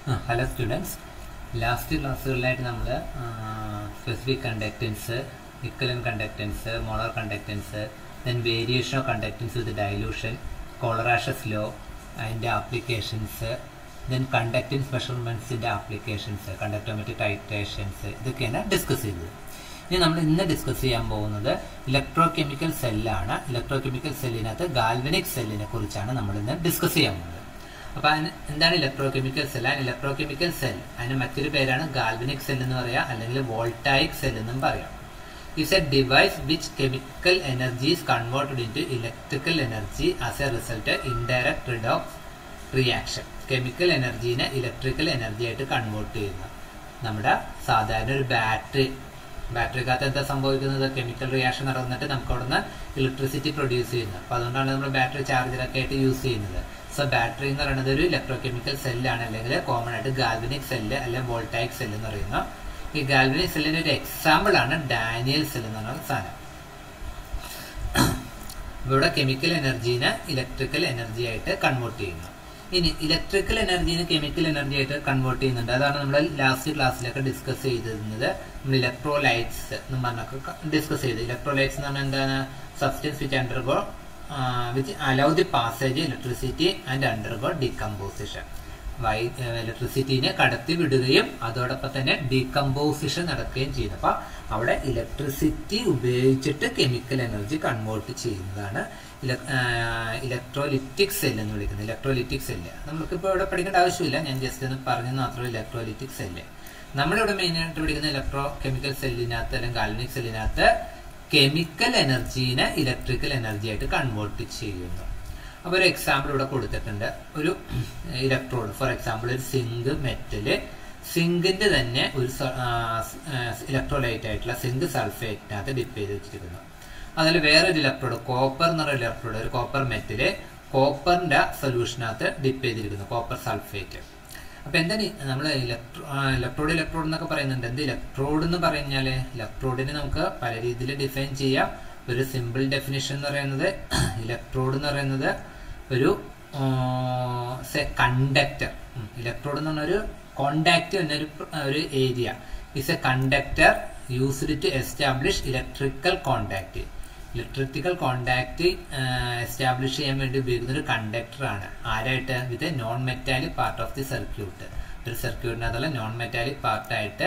hello students last ക്ലാസ്സുകളിലായിട്ട് നമ്മൾ specific conductance equivalent conductance molar conductance then variation of conductance with dilution Kohlrausch's law അതിൻ്റെ applications then conductance മെഷർമെൻറ്റ്സിൻ്റെ applications conductometric titrations ഇതൊക്കെയാണ് discuss ചെയ്തത് ഇനി നമ്മൾ ഇന്ന് ഡിസ്കസ് ചെയ്യാൻ പോകുന്നത് ഇലക്ട്രോ കെമിക്കൽ സെല്ലാണ് ഇലക്ട്രോ കെമിക്കൽ സെല്ലിനകത്ത് ഗാൽവനിക് സെല്ലിനെ കുറിച്ചാണ് നമ്മൾ ഇന്ന് ഡിസ്കസ് ചെയ്യാൻ പോകുന്നത് അപ്പൊ അതിന് എന്താണ് ഇലക്ട്രോ കെമിക്കൽ സെൽ ആ ഇലക്ട്രോ കെമിക്കൽ സെൽ അതിന് മറ്റൊരു പേരാണ് ഗാൽവനിക് സെൽ എന്ന് പറയാം അല്ലെങ്കിൽ വോൾട്ടായിക് സെൽ എന്നും പറയാം it's a device which chemical energy is converted into electrical energy as a result indirect redox reaction chemical എനർജീനെ ഇലക്ട്രിക്കൽ എനർജി ആയിട്ട് കൺവേർട്ട് ചെയ്യുന്നു നമ്മുടെ സാധാരണ ഒരു ബാറ്ററി ബാറ്ററിക്കകത്ത് എന്താ സംഭവിക്കുന്നത് കെമിക്കൽ റിയാക്ഷൻ നടന്നിട്ട് നമുക്ക് അവിടുന്ന് ഇലക്ട്രിസിറ്റി പ്രൊഡ്യൂസ് ചെയ്യുന്നത് അപ്പൊ അതുകൊണ്ടാണ് നമ്മൾ ബാറ്ററി ചാർജറൊക്കെ ആയിട്ട് യൂസ് ചെയ്യുന്നത് സോ ബാറ്ററി എന്ന് പറയുന്നത് ഒരു ഇലക്ട്രോ കെമിക്കൽ സെല്ലാണ് അല്ലെങ്കിൽ കോമൺ ആയിട്ട് ഗാൽവനിക് സെല്ല് അല്ലെങ്കിൽ വോൾട്ടായിക് സെല്ല് എന്ന് പറയുന്ന ഈ ഗാൽവനിക് സെല്ലിന്റെ ഒരു എക്സാമ്പിൾ ആണ് ഡാനിയൽ സെൽ എന്ന് പറയുന്ന സാധനം ഇവിടെ കെമിക്കൽ എനർജീനെ ഇലക്ട്രിക്കൽ എനർജി ആയിട്ട് കൺവേർട്ട് ചെയ്യുന്നു ഇനി ഇലക്ട്രിക്കൽ എനർജീനെ കെമിക്കൽ എനർജി ആയിട്ട് കൺവേർട്ട് ചെയ്യുന്നുണ്ട് അതാണ് നമ്മൾ ലാസ്റ്റ് ക്ലാസ്സിലൊക്കെ ഡിസ്കസ് ചെയ്തിരുന്നത് നമ്മൾ ഇലക്ട്രോലൈറ്റ്സ് എന്ന് പറഞ്ഞൊക്കെ ഡിസ്കസ് ചെയ്ത് ഇലക്ട്രോലൈറ്റ്സ് എന്ന് പറഞ്ഞാൽ എന്താണ് substance which undergo which allow the passage electricity and undergo decomposition വൈ ഇലക്ട്രിസിറ്റിനെ കടത്തി വിടുകയും അതോടൊപ്പം തന്നെ ഡീകമ്പോസിഷൻ നടക്കുകയും ചെയ്യുന്നു അപ്പൊ അവിടെ ഇലക്ട്രിസിറ്റി ഉപയോഗിച്ചിട്ട് കെമിക്കൽ എനർജി കൺവേർട്ട് ചെയ്യുന്നതാണ് ഇലക്ട്രോലിറ്റിക് സെൽ എന്ന് വിളിക്കുന്നത് ഇലക്ട്രോലിറ്റിക് സെല്ല് നമുക്കിപ്പോൾ ഇവിടെ പഠിക്കേണ്ട ആവശ്യമില്ല ഞാൻ ജസ്റ്റ് ഒന്ന് പറഞ്ഞു മാത്രമേ ഇലക്ട്രോലിറ്റിക് സെല്ല് നമ്മളിവിടെ മെയിൻ ആയിട്ട് പഠിക്കുന്ന ഇലക്ട്രോ കെമിക്കൽ സെല്ലിനകത്ത് അല്ലെങ്കിൽ ഗാൽനിക് സെല്ലിനകത്ത് കെമിക്കൽ എനർജീനെ ഇലക്ട്രിക്കൽ എനർജി ആയിട്ട് കൺവേർട്ട് ചെയ്യുന്നു അപ്പോൾ ഒരു എക്സാമ്പിൾ ഇവിടെ കൊടുത്തിട്ടുണ്ട് ഒരു ഇലക്ട്രോഡ് ഫോർ എക്സാമ്പിൾ ഒരു സിങ്ക് മെറ്റല് സിങ്കിന്റെ തന്നെ ഒരു ഇലക്ട്രോലൈറ്റ് ആയിട്ടുള്ള സിങ്ക് സൾഫേറ്റിനകത്ത് ഡിപ്പ് ചെയ്ത് വെച്ചിരിക്കുന്നു അതിൽ വേറൊരു ഇലക്ട്രോഡ് കോപ്പർ എന്ന് പറയുന്ന ഇലക്ട്രോഡ് ഒരു കോപ്പർ മെറ്റല് കോപ്പറിന്റെ സൊല്യൂഷനകത്ത് ഡിപ്പ് ചെയ്തിരിക്കുന്നു കോപ്പർ സൾഫേറ്റ് അപ്പൊ എന്താണ് നമ്മൾ ഇലക്ട്രോ ഇലക്ട്രോഡ് ഇലക്ട്രോഡ് എന്നൊക്കെ പറയുന്നുണ്ട് എന്ത് ഇലക്ട്രോഡ് എന്ന് പറഞ്ഞാല് ഇലക്ട്രോഡിനെ നമുക്ക് പല രീതിയിൽ ഡിഫൈൻ ചെയ്യാം ഒരു സിമ്പിൾ ഡെഫിനിഷൻ എന്ന് പറയുന്നത് ഇലക്ട്രോഡ് എന്ന് പറയുന്നത് ഒരു കണ്ടക്ടർ ഇലക്ട്രോഡ് എന്ന് പറഞ്ഞ ഒരു കോണ്ടാക്ട് എന്നൊരു ഒരു area is a conductor used to establish electrical contact electrical contact establish ചെയ്യാൻ വേണ്ടി ഉപയോഗിക്കുന്ന ഒരു കണ്ടക്ടർ ആണ് ആരായിട്ട് with non metallic part of the circuit ഒരു സർക്യൂട്ടിനകത്തുള്ള നോൺ മെറ്റാലിക് പാർട്ടായിട്ട്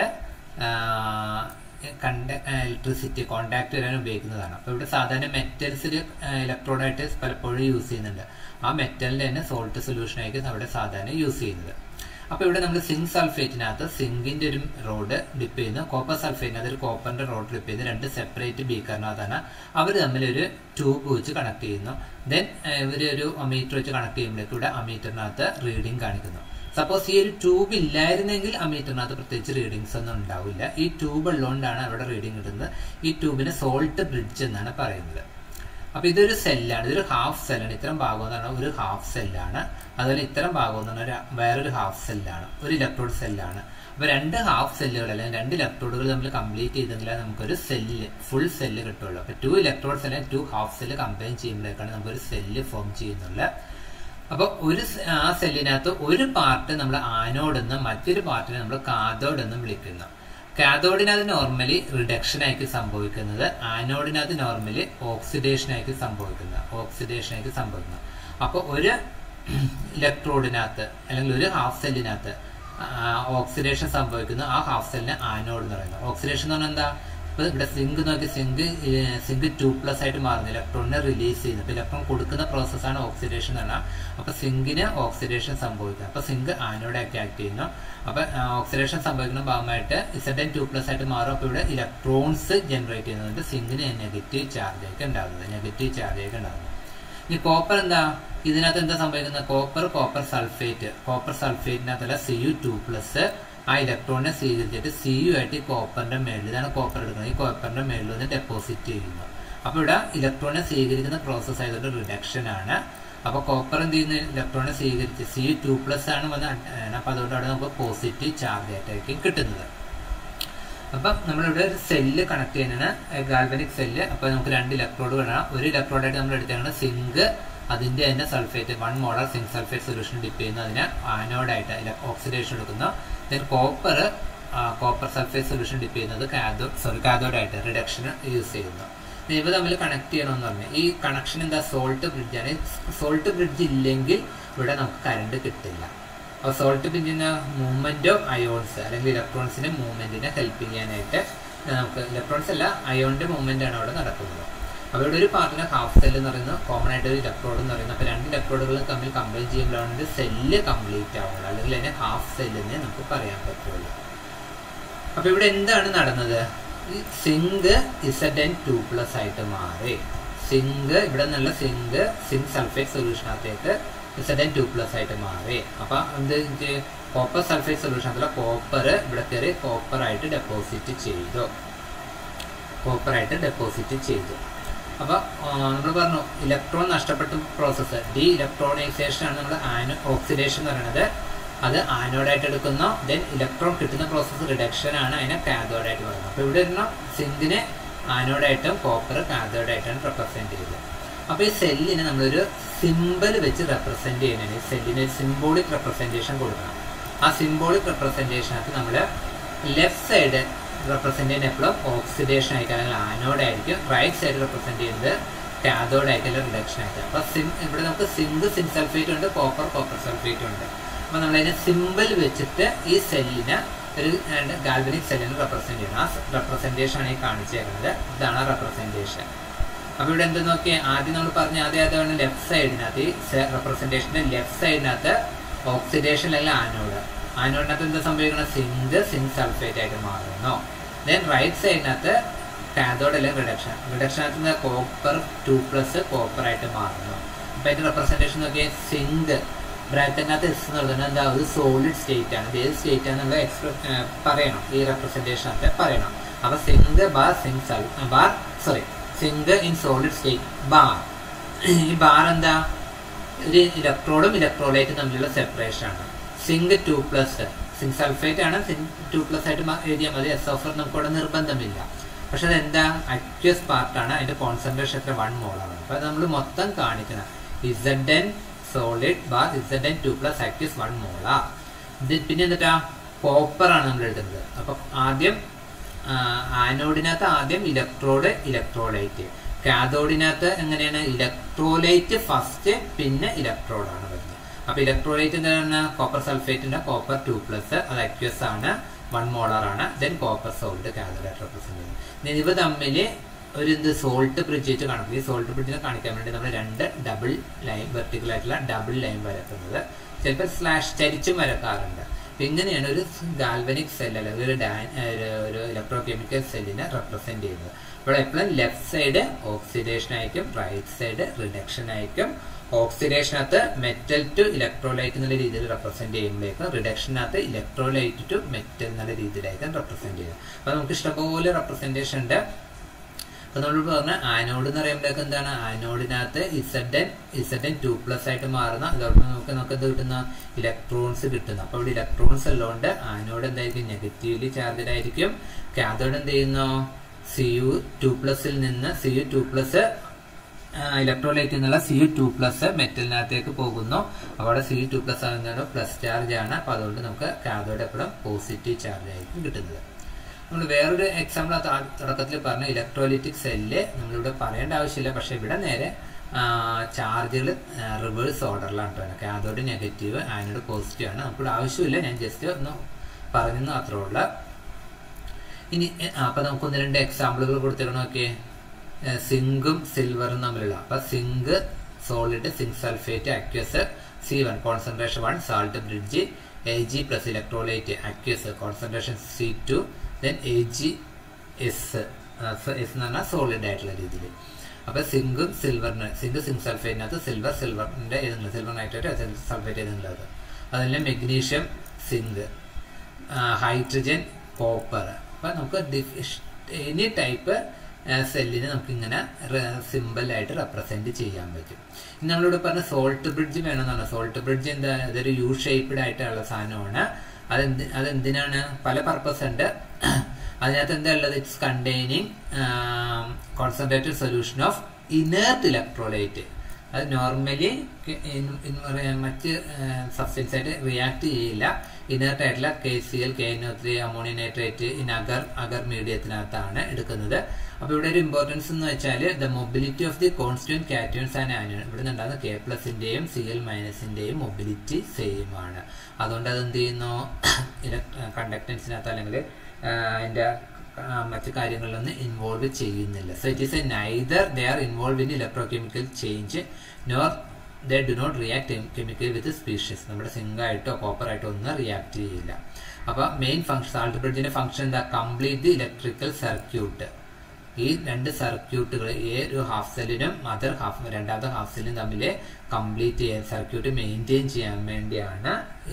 കണ്ട ഇലക്ട്രിസിറ്റി കോണ്ടാക്ട് വരാൻ ഉപയോഗിക്കുന്നതാണ് അപ്പോൾ ഇവിടെ സാധാരണ മെറ്റൽസിൽ ഇലക്ട്രോഡായിട്ട് പലപ്പോഴും യൂസ് ചെയ്യുന്നുണ്ട് ആ മെറ്റലിന്റെ തന്നെ സോൾട്ട് സൊല്യൂഷൻ ആയിരിക്കും അവിടെ സാധാരണ യൂസ് ചെയ്യുന്നത് അപ്പോൾ ഇവിടെ നമ്മൾ സിങ്ക് സൾഫേറ്റിനകത്ത് സിങ്കിന്റെ ഒരു റോഡ് ഡിപ്പ് ചെയ്യുന്നു കോപ്പർ സൾഫേറ്റിനകത്ത് ഒരു കോപ്പറിന്റെ റോഡ് ഡിപ്പ് ചെയ്യുന്നു രണ്ട് സെപ്പറേറ്റ് ബീക്കറിനകത്താണ് അവർ തമ്മിൽ ഒരു ട്യൂബ് വെച്ച് കണക്ട് ചെയ്യുന്നു ദെൻ ഇവർ ഒരു അമീറ്റർ വെച്ച് കണക്ട് ചെയ്യുമ്പോഴേക്കും ഇവിടെ അമീറ്ററിനകത്ത് റീഡിംഗ് കാണിക്കുന്നു സപ്പോസ് ഈ ഒരു ട്യൂബ് ഇല്ലായിരുന്നെങ്കിൽ ആ മീറ്ററിനകത്ത് പ്രത്യേകിച്ച് റീഡിങ്സ് ഒന്നും ഉണ്ടാവില്ല ഈ ട്യൂബ് ഉള്ളതുകൊണ്ടാണ് അവിടെ റീഡിംഗ് കിട്ടുന്നത് ഈ ട്യൂബിനെ സോൾട്ട് ബ്രിഡ്ജ് എന്നാണ് പറയുന്നത് അപ്പൊ ഇതൊരു സെല്ലാണ് ഇതൊരു ഹാഫ് സെല്ലാണ് ഇത്തരം ഭാഗം എന്ന് പറഞ്ഞാൽ ഒരു ഹാഫ് സെല്ലാണ് അതുപോലെ ഇത്തരം ഭാഗം എന്ന് പറഞ്ഞാൽ വേറൊരു ഹാഫ് സെല്ലാണ് ഒരു ഇലക്ട്രോഡ് സെല്ലാണ് അപ്പൊ രണ്ട് ഹാഫ് സെല്ലുകൾ അല്ലെങ്കിൽ രണ്ട് ഇലക്ട്രോഡുകൾ നമ്മൾ കംപ്ലീറ്റ് ചെയ്തെങ്കിലേ നമുക്കൊരു സെല്ല് ഫുൾ സെല്ല് കിട്ടുള്ളൂ അപ്പൊ ടു ഇലക്ട്രോഡ്സ് അല്ലെങ്കിൽ ടു ഹാഫ് സെല്ല് കമ്പൈൻ ചെയ്യുമ്പോഴേക്കാണ് നമുക്കൊരു സെല്ല് ഫോം ചെയ്യുന്നുള്ളത് അപ്പൊ ഒരു ആ സെല്ലിനകത്ത് ഒരു പാർട്ട് നമ്മൾ ആനോഡ് എന്നും മറ്റൊരു പാർട്ടിനെ നമ്മൾ കാതോഡ് എന്നും വിളിക്കുന്നു കാതോഡിനകത്ത് നോർമലി റിഡക്ഷൻ ആയിരിക്കും സംഭവിക്കുന്നത് ആനോഡിനകത്ത് നോർമലി ഓക്സിഡേഷൻ ആയിരിക്കും സംഭവിക്കുന്നത് ഓക്സിഡേഷൻ ആയിരിക്കും സംഭവിക്കുന്നത് അപ്പോൾ ഒരു ഇലക്ട്രോഡിനകത്ത് അല്ലെങ്കിൽ ഒരു ഹാഫ് സെല്ലിനകത്ത് ഓക്സിഡേഷൻ സംഭവിക്കുന്ന ആ ഹാഫ് സെല്ലിനെ ആനോഡ് എന്ന് പറയുന്നത് ഓക്സിഡേഷൻ എന്ന് പറഞ്ഞാൽ എന്താ ഇപ്പൊ ഇവിടെ സിങ്ക് നോക്കി സിങ്ക് സിങ്ക് ടു പ്ലസ് ആയിട്ട് മാറുന്നു ഇലക്ട്രോണിനെ റിലീസ് ചെയ്യുന്നു അപ്പൊ ഇലക്ട്രോൺ കൊടുക്കുന്ന പ്രോസസ്സാണ് ഓക്സിഡേഷൻ എന്ന് പറഞ്ഞാൽ അപ്പൊ സിങ്കിന് ഓക്സിഡേഷൻ സംഭവിക്കുന്നു അപ്പൊ സിങ്ക് ആനോഡാക്കി ആക്ട് ചെയ്യുന്നു അപ്പൊ ഓക്സിഡേഷൻ സംഭവിക്കുന്ന ഭാഗമായിട്ട് ഇസഡൻ ടു പ്ലസ് ആയിട്ട് മാറും അപ്പൊ ഇവിടെ ഇലക്ട്രോൺസ് ജനറേറ്റ് ചെയ്യുന്നതുകൊണ്ട് സിങ്കിന് നെഗറ്റീവ് ചാർജ് ആയിരിക്കും ഉണ്ടാകുന്നത് നെഗറ്റീവ് ചാർജ് ആയിരിക്കും ഉണ്ടാകുന്നത് ഇനി കോപ്പർ എന്താ ഇതിനകത്ത് എന്താ സംഭവിക്കുന്നത് കോപ്പർ കോപ്പർ സൾഫേറ്റ് കോപ്പർ സൾഫേറ്റിനകത്തുള്ള സി യു ടു പ്ലസ് ആ ഇലക്ട്രോണിനെ സ്വീകരിച്ചിട്ട് സി യു ആയിട്ട് ഈ കോപ്പറിന്റെ മേളിൽ ഇതാണ് കോപ്പർ എടുക്കുന്നത് ഈ കോപ്പറിന്റെ മേളിൽ വന്ന് ഡെപ്പോസിറ്റ് ചെയ്യുന്നു അപ്പൊ ഇവിടെ ഇലക്ട്രോണിനെ സ്വീകരിക്കുന്ന പ്രോസസ് ആയതുകൊണ്ട് റിഡക്ഷൻ ആണ് അപ്പൊ കോപ്പർ എന്ത് ചെയ്യുന്ന ഇലക്ട്രോണിനെ സ്വീകരിച്ച് സി ടു പ്ലസ് ആണ് വന്ന് അപ്പൊ അതുകൊണ്ട് അവിടെ നമുക്ക് പോസിറ്റീവ് ചാർജ് ആയിട്ടായിരിക്കും കിട്ടുന്നത് അപ്പൊ നമ്മളിവിടെ ഒരു സെല്ല് കണക്ട് ചെയ്യുന്നതാണ് ഗാൽവനിക് സെല്ല് അപ്പൊ നമുക്ക് രണ്ട് ഇലക്ട്രോഡ് വേണം ഒരു ഇലക്ട്രോഡായിട്ട് നമ്മൾ എടുത്തേക്കുന്നത് സിങ്ക് അതിന്റെ തന്നെ sulphate one molar zinc sulphate solution dip ചെയ്യുന്നു അതിനെ ആനോഡായിട്ട് ഓക്സിഡേഷൻ എടുക്കുന്നു then copper copper sulphate solution dip ചെയ്യുന്നത് കാതോ സോറി കാതോഡായിട്ട് റിഡക്ഷൻ യൂസ് ചെയ്യുന്നു ഇവ തമ്മിൽ കണക്ട് ചെയ്യണമെന്ന് പറഞ്ഞു ഈ കണക്ഷൻ എന്താ സോൾട്ട് ബ്രിഡ്ജാണ് സോൾട്ട് ബ്രിഡ്ജ് ഇല്ലെങ്കിൽ ഇവിടെ നമുക്ക് കറണ്ട് കിട്ടില്ല അപ്പോൾ സോൾട്ട് ബ്രിഡ്ജിന് മൂവ്മെന്റ് ഓഫ് അയോൺസ് അല്ലെങ്കിൽ ഇലക്ട്രോൺസിന്റെ മൂവ്മെന്റിനെ ഹെൽപ്പ് ചെയ്യാനായിട്ട് നമുക്ക് ഇലക്ട്രോൺസ് അല്ല അയോണിന്റെ മൂവ്മെന്റ് ആണ് അവിടെ നടക്കുന്നത് അപ്പോൾ ഇവിടെ ഒരു പാർട്ടിന് ഹാഫ് സെൽ എന്ന് പറയുന്നത് കോമൺ ആയിട്ട് ഒരു ഇലക്ട്രോഡ് എന്ന് പറയുന്നത് അപ്പോൾ രണ്ട് ഇലക്ട്രോഡുകൾ തമ്മിൽ കമ്പൈൻ ചെയ്യുമ്പോഴാണ് ഒരു സെല്ല് കംപ്ലീറ്റ് ആവുള്ളൂ അല്ലെങ്കിൽ അതിനെ ഹാഫ് സെല്ലെന്ന് നമുക്ക് പറയാൻ പറ്റുള്ളൂ അപ്പോൾ ഇവിടെ എന്താണ് നടന്നത് ഈ zinc Z N two plus ആയിട്ട് മാറി സിങ്ക് ഇവിടെ നിന്നുള്ള സിങ്ക് സിങ്ക് സൾഫേറ്റ് സൊല്യൂഷനകത്തേക്ക് ഇസഡ് എൻ ടു പ്ലസ് ആയിട്ട് മാറി അപ്പൊ എന്ത് കോപ്പർ സൾഫേറ്റ് സൊല്യൂഷനകത്തുള്ള കോപ്പർ ഇവിടെ കയറി കോപ്പർ ആയിട്ട് ഡെപ്പോസിറ്റ് ചെയ്തു കോപ്പർ ആയിട്ട് ഡെപ്പോസിറ്റ് ചെയ്തു അപ്പൊ നമ്മൾ പറഞ്ഞു ഇലക്ട്രോൺ നഷ്ടപ്പെട്ട പ്രോസസ്സ് ഡി ഇലക്ട്രോണൈസേഷൻ ആണ് നമ്മൾ ആനോ ഓക്സിഡേഷൻ എന്ന് പറയുന്നത് അത് ആനോഡായിട്ട് എടുക്കുന്നു ദെൻ ഇലക്ട്രോൺ കിട്ടുന്ന പ്രോസസ്സ് റിഡക്ഷൻ ആണ് അതിനെ കാതോഡായിട്ട് പറയുന്നത് അപ്പൊ ഇവിടെ ഇരുന്ന സിങ്കിനെ ആനോഡായിട്ടും കോപ്പർ കാതോഡായിട്ടാണ് റെപ്രസെന്റ് ചെയ്തത് അപ്പൊ ഈ സെല്ലിനെ നമ്മളൊരു സിമ്പിൾ വെച്ച് റെപ്രസെന്റ് ചെയ്യുന്നതിന് സെല്ലിന് ഒരു സിംബോളിക് റെപ്രസെന്റേഷൻ കൊടുക്കണം ആ സിംബോളിക് റെപ്രസെന്റേഷനകത്ത് നമ്മൾ ലെഫ്റ്റ് സൈഡ് റെപ്രസെന്റ് ചെയ്യുന്ന എപ്പോഴും ഓക്സിഡേഷൻ ആയിരിക്കും അല്ലെങ്കിൽ ആനോഡ് ആയിരിക്കും റൈറ്റ് സൈഡ് റെപ്രസെന്റ് ചെയ്യുന്നത് കാതോഡ് ആയിരിക്കും അല്ലെങ്കിൽ റിഡക്ഷൻ ആയിരിക്കും അപ്പൊ സിം ഇവിടെ നമുക്ക് സിങ്ക് സിങ്ക് സൾഫേറ്റ് ഉണ്ട് കോപ്പർ കോപ്പർ സൾഫേറ്റ് ഉണ്ട് അപ്പൊ നമ്മളതിനെ സിമ്പിൾ വെച്ചിട്ട് ഈ സെല്ലിന് ഒരു ഗാൽവനിക് സെല്ലിന് റെപ്രസെന്റ് ചെയ്യണം ആ റെപ്രസെന്റേഷൻ ആണ് ഈ കാണിച്ചേക്കുന്നത് ഇതാണ് റെപ്രസെന്റേഷൻ അപ്പൊ ഇവിടെ എന്ത് നോക്കിയാൽ ആദ്യം നമ്മൾ പറഞ്ഞ ആദ്യം അതാണ് ലെഫ്റ്റ് സൈഡിനകത്ത് ഈ റെപ്രസെന്റേഷന്റെ ലെഫ്റ്റ് സൈഡിനകത്ത് ഓക്സിഡേഷൻ അല്ലെങ്കിൽ ആനോഡ് ആനോഡിനകത്ത് എന്താ സംഭവിക്കുന്നത് സിങ്ക് സിങ്ക് സൾഫേറ്റ് ആയിട്ട് മാറുന്നു ദെൻ റൈറ്റ് സൈഡിനകത്ത് കാതോഡ് അല്ലെങ്കിൽ റിഡക്ഷൻ റിഡക്ഷനകത്ത് കോപ്പർ ടു പ്ലസ് കോപ്പർ ആയിട്ട് മാറുന്നു അപ്പൊ അതിന്റെ റെപ്രസെന്റേഷൻ നോക്കിയാൽ സിങ്ക് ബ്രാക്കറ്റിനകത്ത് എസ് എന്ന് പറയുന്നത് എന്താ ഒരു സോളിഡ് സ്റ്റേറ്റ് ആണ് ഇത് ഏത് സ്റ്റേറ്റ് ആണെന്നുള്ള എക്സ്പ്ര പറയണം ഈ റെപ്രസെന്റേഷനകത്ത് പറയണം അപ്പൊ സിങ്ക് ബാർ സിങ്ക് സൾ bar sorry zinc in solid state bar ഈ ബാർ എന്താ ഒരു ഇലക്ട്രോഡും ഇലക്ട്രോലൈറ്റും തമ്മിലുള്ള സെപ്പറേഷൻ ആണ് zinc two plus zinc sulphate ആണ് സിങ്ക് ടു പ്ലസ് ആയിട്ട് എഴുതിയാൽ മതി എസ് ഓഫർ നമുക്ക് ഇവിടെ നിർബന്ധമില്ല പക്ഷെ അതെന്താ അക്വസ് പാർട്ടാണ് അതിന്റെ കോൺസെൻട്രേഷൻ എത്ര വൺ മോളാണ് അപ്പൊ നമ്മൾ മൊത്തം കാണിക്കണം Z N solid bar Z N two plus aqueous one molar ഇത് പിന്നെ എന്നിട്ടാ കോപ്പർ ആണ് നമ്മൾ എഴുതുന്നത് അപ്പൊ ആദ്യം ആനോഡിനകത്ത് ആദ്യം ഇലക്ട്രോഡ് ഇലക്ട്രോലൈറ്റ് കാതോഡിനകത്ത് എങ്ങനെയാണ് ഇലക്ട്രോലൈറ്റ് ഫസ്റ്റ് പിന്നെ ഇലക്ട്രോഡാണ് വരുന്നത് അപ്പൊ ഇലക്ട്രോലൈറ്റ് എന്താണ് കോപ്പർ സൾഫേറ്റിന്റെ കോപ്പർ ടു പ്ലസ് അത് അക്വസ് ആണ് വൺ മോളാർ ആണ് ദെൻ കോപ്പർ സോൾട്ട് കാതോഡായിട്ട് റെപ്രസെന്റ് ചെയ്യുന്നത് ഇവ തമ്മിൽ ഒരു ഇത് സോൾട്ട് ബ്രിഡ്ജ് വെച്ച് കാണിക്കും ഈ സോൾട്ട് ബ്രിഡ്ജിനെ കാണിക്കാൻ വേണ്ടി നമ്മൾ രണ്ട് ഡബിൾ ലൈൻ വെർട്ടിക്കൽ ആയിട്ടുള്ള ഡബിൾ ലൈൻ വരക്കുന്നത് ചിലപ്പോൾ സ്ലാഷ് ചരിച്ചും വരക്കാറുണ്ട് ഇങ്ങനെയാണ് ഒരു ഗാൽവനിക് സെൽ അല്ലെങ്കിൽ ഒരു ഒരു ഇലക്ട്രോ കെമിക്കൽ സെല്ലിനെ റെപ്രസെന്റ് ചെയ്യുന്നത് ഇവിടെ എപ്പോഴും ലെഫ്റ്റ് സൈഡ് ഓക്സിഡേഷൻ ആയിരിക്കും റൈറ്റ് സൈഡ് റിഡക്ഷൻ ആയിരിക്കും ഓക്സിഡേഷനകത്ത് മെറ്റൽ ടു ഇലക്ട്രോലൈറ്റ് എന്നുള്ള രീതിയിൽ റെപ്രസെന്റ് ചെയ്യുമ്പോഴേക്കും റിഡക്ഷനകത്ത് ഇലക്ട്രോലൈറ്റ് ടു മെറ്റൽ എന്നുള്ള രീതിയിലായിരിക്കും റെപ്രസെന്റ് ചെയ്യുന്നത് അപ്പൊ നമുക്ക് ഇഷ്ടംപോലെ റെപ്രസെന്റേഷൻ ഉണ്ട് അപ്പൊ നമ്മൾ പറഞ്ഞ ആനോഡ് എന്ന് പറയുമ്പോഴേക്ക് എന്താണ് ആനോഡിനകത്ത് Z N Z N two plus ആയിട്ട് മാറുന്ന അതോടൊപ്പം നമുക്ക് നമുക്ക് എന്ത് കിട്ടുന്ന ഇലക്ട്രോൺസ് കിട്ടുന്നു അപ്പൊ ഇവിടെ ഇലക്ട്രോൺസ് ഉള്ളതുകൊണ്ട് ആനോഡ് എന്തായിരിക്കും നെഗറ്റീവ്ലി ചാർജഡ് ആയിരിക്കും കാതോഡ് എന്ത് ചെയ്യുന്നു സി യു ടു പ്ലസിൽ നിന്ന് C U two plus electrolyte എന്നുള്ള സി യു ടു പ്ലസ് മെറ്റലിനകത്തേക്ക് പോകുന്നു അവിടെ സി യു ടു പ്ലസ് ആകുന്നത് പ്ലസ് ചാർജ് ആണ് അപ്പൊ അതുകൊണ്ട് നമുക്ക് കാതോഡ് എപ്പോഴും പോസിറ്റീവ് ചാർജ് ആയിരിക്കും കിട്ടുന്നത് നമ്മൾ വേറൊരു എക്സാമ്പിൾ തുടക്കത്തിൽ പറഞ്ഞ ഇലക്ട്രോലിറ്റിക് സെല്ല് നമ്മളിവിടെ പറയേണ്ട ആവശ്യമില്ല പക്ഷെ ഇവിടെ നേരെ ചാർജുകൾ റിവേഴ്സ് ഓർഡറിലാണ് പറയുന്നത് കാതോഡ് നെഗറ്റീവ് ആനോഡ് പോസിറ്റീവ് ആണ് നമുക്കിവിടെ ആവശ്യമില്ല ഞാൻ ജസ്റ്റ് ഒന്ന് പറഞ്ഞു മാത്രമേ ഉള്ളൂ ഇനി അപ്പൊ നമുക്ക് ഒന്ന് രണ്ട് എക്സാമ്പിളുകൾ കൊടുത്തിട്ട് നോക്കിയേ സിങ്കും സിൽവറും തമ്മിലുള്ള അപ്പൊ zinc solid zinc sulphate aqueous C one concentration one salt bridge A G plus electrolyte aqueous concentration C two then A G S S എന്ന് പറഞ്ഞാൽ സോളിഡ് ആയിട്ടുള്ള രീതിയിൽ അപ്പൊ സിങ്കും സിൽവറിന് സിങ്ക് സിങ്ക് സൾഫേറ്റിനകത്ത് സിൽവർ സിൽവറിന്റെ ഏതുണ്ട് സിൽവർ നൈട്രേറ്റ് സൾഫേറ്റ് ഏതുള്ളത് അതിലെ മെഗ്നീഷ്യം സിങ്ക് ഹൈഡ്രജൻ കോപ്പർ അപ്പൊ നമുക്ക് എനി ടൈപ്പ് സെല്ലിനെ നമുക്ക് ഇങ്ങനെ സിമ്പിൾ ആയിട്ട് റെപ്രസെന്റ് ചെയ്യാൻ പറ്റും ഇനി നമ്മളിവിടെ പറഞ്ഞ സോൾട്ട് ബ്രിഡ്ജ് വേണമെന്നാണ് സോൾട്ട് ബ്രിഡ്ജ് എന്താ ഇതൊരു യു ഷേപ്ഡ് ആയിട്ടുള്ള സാധനമാണ് അതെന്ത് അതെന്തിനാണ് പല പർപ്പസ് ഉണ്ട് അതിനകത്ത് എന്താ ഉള്ളത് it's containing concentrated solution of inert electrolyte അത് നോർമലി മറ്റ് സബ്സ്റ്റൻസ് ആയിട്ട് റിയാക്ട് ചെയ്യില്ല ഇനേർട്ട് ആയിട്ടുള്ള K C L K N O three ammonia nitrate in agar agar മീഡിയത്തിനകത്താണ് എടുക്കുന്നത് അപ്പൊ ഇവിടെ ഒരു ഇമ്പോർട്ടൻസ് എന്ന് വെച്ചാൽ the mobility of the constituent cations and anion ഇവിടെ നിന്നുണ്ടാകുന്ന കെ പ്ലസിന്റെയും സി എൽ മൈനസിന്റെയും മൊബിലിറ്റി സെയിം ആണ് അതുകൊണ്ട് അത് എന്ത് ചെയ്യുന്നു കണ്ടക്ടൻസിനകത്ത് അല്ലെങ്കിൽ അതിന്റെ മറ്റു കാര്യങ്ങളിലൊന്നും ഇൻവോൾവ് ചെയ്യുന്നില്ല so it is a neither they are involve in electrochemical change nor they do not react chemical with species നമ്മുടെ സിങ്കായിട്ടോ കോപ്പറായിട്ടോ ഒന്നും റിയാക്ട് ചെയ്യില്ല അപ്പൊ മെയിൻ ഫംഗ്ഷൻ സാൾട്ട് ബ്രിഡ്ജിന്റെ ഫംഗ്ഷൻ എന്താ കംപ്ലീറ്റ് ദി ഇലക്ട്രിക്കൽ സർക്യൂട്ട് ഈ രണ്ട് സർക്യൂട്ടുകൾ ഈ ഒരു ഹാഫ് സെല്ലിനും മദർ ഹാഫ് രണ്ടാമത്തെ ഹാഫ് സെല്ലിനും തമ്മിൽ കംപ്ലീറ്റ് ചെയ്യാൻ സർക്യൂട്ട് മെയിൻറ്റെയിൻ ചെയ്യാൻ വേണ്ടിയാണ്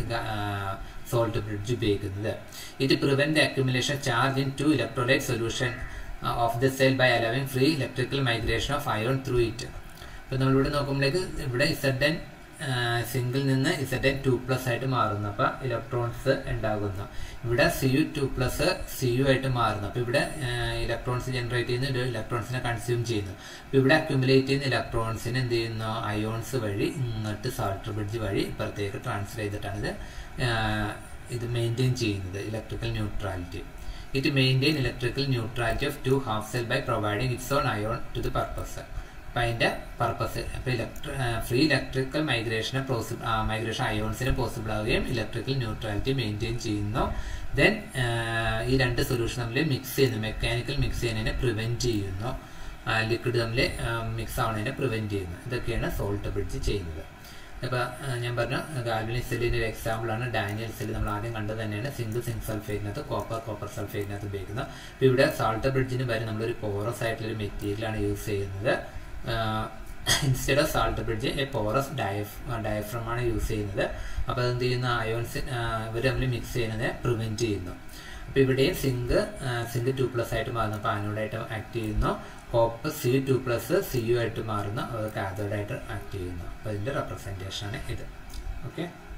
സോൾട്ട് ബ്രിഡ്ജ് ഉപയോഗിക്കുന്നത് ഇത് prevent accumulation charge in two electrolyte solution of the cell by allowing free electrical migration of ion through it ഇപ്പൊ നമ്മളിവിടെ നോക്കുമ്പോഴേക്ക് ഇവിടെ ഇസഡ് എൻ സിംഗിൾ നിന്ന് ഇസഡ് എൻ ടു പ്ലസ് ആയിട്ട് മാറുന്നു അപ്പൊ ഇലക്ട്രോൺസ് ഉണ്ടാകുന്നു ഇവിടെ C U two plus C U ആയിട്ട് മാറുന്നു അപ്പൊ ഇവിടെ ഇലക്ട്രോൺസ് ജനറേറ്റ് ചെയ്യുന്ന ഇലക്ട്രോൺസിനെ കൺസ്യൂം ചെയ്യുന്നു അപ്പൊ ഇവിടെ അക്യുമുലേറ്റ് ചെയ്യുന്ന ഇലക്ട്രോൺസിനെ എന്ത് ചെയ്യുന്നു അയോൺസ് വഴി ഇങ്ങോട്ട് സാൾട്ടർ ബ്രിഡ്ജ് വഴി ഇപ്പുറത്തേക്ക് ട്രാൻസ്ഫർ ചെയ്തിട്ടാണ് ഇത് ഇത് മെയിൻറ്റെയിൻ ചെയ്യുന്നത് electrical neutrality it maintain electrical neutrality of two half cell by providing its own ion to the purpose അപ്പം അതിൻ്റെ പർപ്പസ് അപ്പോൾ ഇലക്ട്ര ഫ്രീ ഇലക്ട്രിക്കൽ മൈഗ്രേഷന് പോസിബിൾ മൈഗ്രേഷൻ അയോൺസിന് പോസിബിൾ ആവുകയും ഇലക്ട്രിക്കൽ ന്യൂട്രാലിറ്റി മെയിൻറ്റെയിൻ ചെയ്യുന്നു ദെൻ ഈ രണ്ട് സൊല്യൂഷൻ തമ്മിൽ മിക്സ് ചെയ്യുന്നു മെക്കാനിക്കൽ മിക്സ് ചെയ്യുന്നതിനെ പ്രിവെൻറ്റ് ചെയ്യുന്നു ലിക്വിഡ് തമ്മിൽ മിക്സ് ആവുന്നതിനെ പ്രിവെൻറ്റ് ചെയ്യുന്നു ഇതൊക്കെയാണ് സോൾട്ട് ബ്രിഡ്ജ് ചെയ്യുന്നത് അപ്പോൾ ഞാൻ പറഞ്ഞ ഗാൽവനിക് സെല്ലിൻ്റെ ഒരു എക്സാമ്പിളാണ് ഡാനിയൽ സെല്ല് നമ്മൾ ആദ്യം കണ്ടത് തന്നെയാണ് സിംഗിൾ സിങ്ക് സൾഫേറ്റിനകത്ത് കോപ്പർ കോപ്പർ സൾഫേറ്റിനകത്ത് ഉപയോഗിക്കുന്നത് അപ്പോൾ ഇവിടെ സാൾട്ട് ബ്രിഡ്ജിന് വരെ നമ്മളൊരു പോറസ് ആയിട്ടുള്ളൊരു മെറ്റീരിയലാണ് യൂസ് ചെയ്യുന്നത് instead of salt bridge a porous ഡയഫ് ഡയഫ്രം ആണ് യൂസ് ചെയ്യുന്നത് അപ്പോൾ അതെന്ത് ചെയ്യുന്ന അയോൺസ് ഇവർ തമ്മിൽ മിക്സ് ചെയ്യുന്നതിനെ പ്രിവെൻറ്റ് ചെയ്യുന്നു അപ്പോൾ ഇവിടെയും സിങ്ക് സിങ്ക് ടു പ്ലസ് ആയിട്ട് മാറുന്നു അപ്പോൾ ആനോഡായിട്ട് ആക്ട് ചെയ്യുന്നു copper C two plus C U ആയിട്ട് മാറുന്നു അത് കാഥോഡായിട്ട് ആക്ട് ചെയ്യുന്നു അപ്പോൾ ഇതിൻ്റെ റെപ്രസെൻറ്റേഷൻ ആണ് ഇത് ഓക്കെ